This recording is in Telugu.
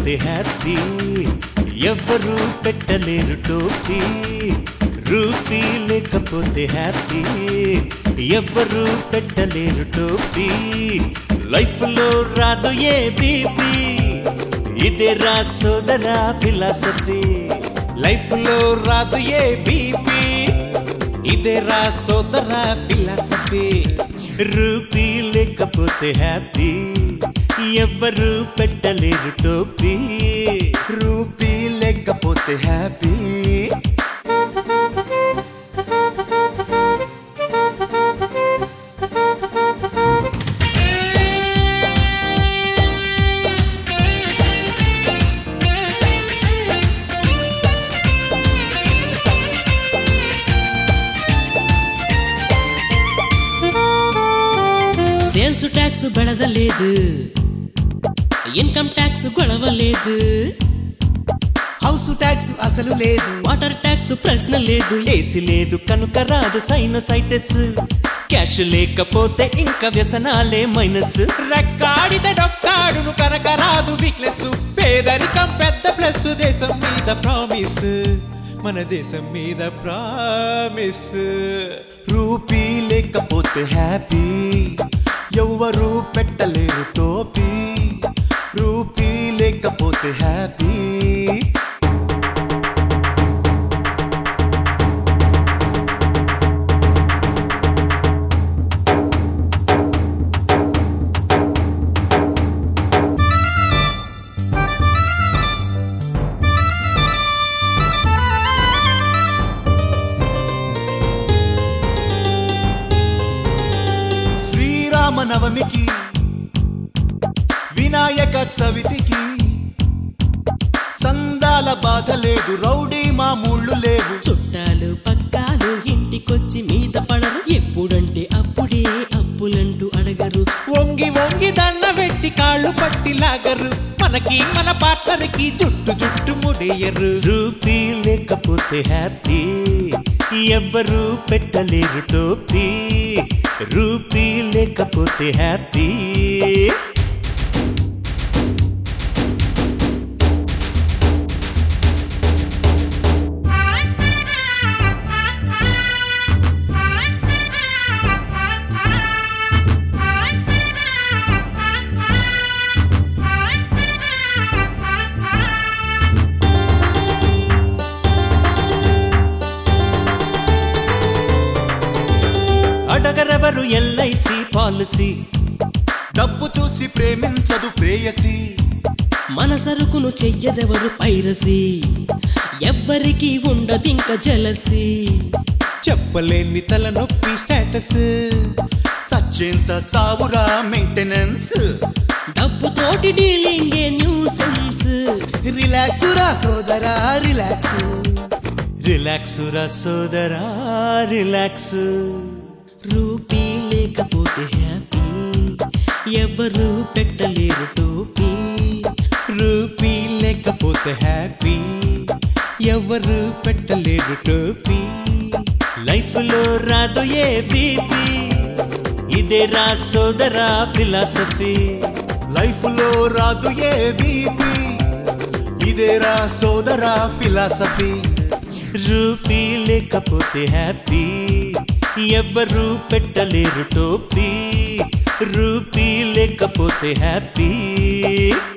లేకపోతే హ్యాపీ ఎవ్వరు పెట్టలేరు టోపీ రూపీ లేకపోతే హ్యాపీ ఎవ్వరు పెట్టలేరు టోపీ లైఫ్ లో రాదు ఏ బీపీ ఇదే రా సోదరా ఫిలాసఫీ లైఫ్ లో రాదు ఏ బీపీ ఇదే రా సోదర ఫిలాసఫీ రూపీ లేకపోతే హ్యాపీ ఎవ్వరు పెట్టలేరు టోపీ రూపీ లేకపోతే హ్యాపీ సేల్స్ ట్యాక్స్ బెడదలేదు ఇన్కమ్ ట్యాక్స్ గొడవ లేదు హౌస్ ట్యాక్స్ అసలు లేదు వాటర్ ట్యాక్స్ ప్రశ్న లేదు ఏసి లేదు కనుక రాదు సైనసైటిస్ క్యాష్ లేకపోతే ఇంకా వ్యసనాలే మైనస్ రెక్కాడితే డొక్కాడును కనుక రాదు వీక్నెస్ పేదరికం పెద్ద ప్లస్ దేశం మీద ప్రామిస్ మన దేశం మీద ప్రామిస్ రూపీ లేకపోతే హ్యాపీ ఎవ్వరు పెట్టలేరు టోపీ రూపీ లేకపోతే హ్యాపీ శ్రీరామనవమికి వినాయక చవితికి సందాల బాధ లేదు రౌడీ మామూళ్ళు లేవు చుట్టాలు పక్కాలు ఇంటికొచ్చి మీద పడరు ఎప్పుడంటే అప్పుడే అప్పులంటూ అడగరు వంగి వంగి దండ పెట్టి కాళ్ళు పట్టి లాగరు మనకి మన పార్ట్నర్కి జుట్టు జుట్టు ముడేయరు రూపీ లేకపోతే హ్యాపీ ఎవ్వరు పెట్టలేరు టోపీ రూపీ లేకపోతే హ్యాపీ అడగరెవరు ఎల్ఐసి పాలసీ డబ్బు చూసి ప్రేమించదు ప్రేయసి మన సరుకును చెయ్యదెవరు పైరసి ఎవ్వరికి ఉండదింక జలసి చెప్పలేని తలనొప్పి స్టేటస్ చచ్చేంత చావురా మెయింటెనెన్స్ డబ్బుతోటి డీలింగే న్యూసెన్స్ రిలాక్స్ రా సోదరా రిలాక్స్ రిలాక్స్ రా సోదరా రిలాక్స్ రూపీ లేకపోతే హ్యాపీ ఎవరు పెట్టలేరు టోపీ రూపీ లేకపోతే హ్యాపీ ఎవరు పెట్టలేరు టోపీ లైఫ్ లో రాదు ఏ బీపీ ఇదే రా సోదరా ఫిలాసఫీ లైఫ్ లో రాదు ఏ బీపీ ఇదేరా సోదరా ఫిలాసఫీ రూపీ లేకపోతే హ్యాపీ ఎవ్వరు పెట్టలేరు టోపీ రూపీ లేకపోతే హ్యాపీ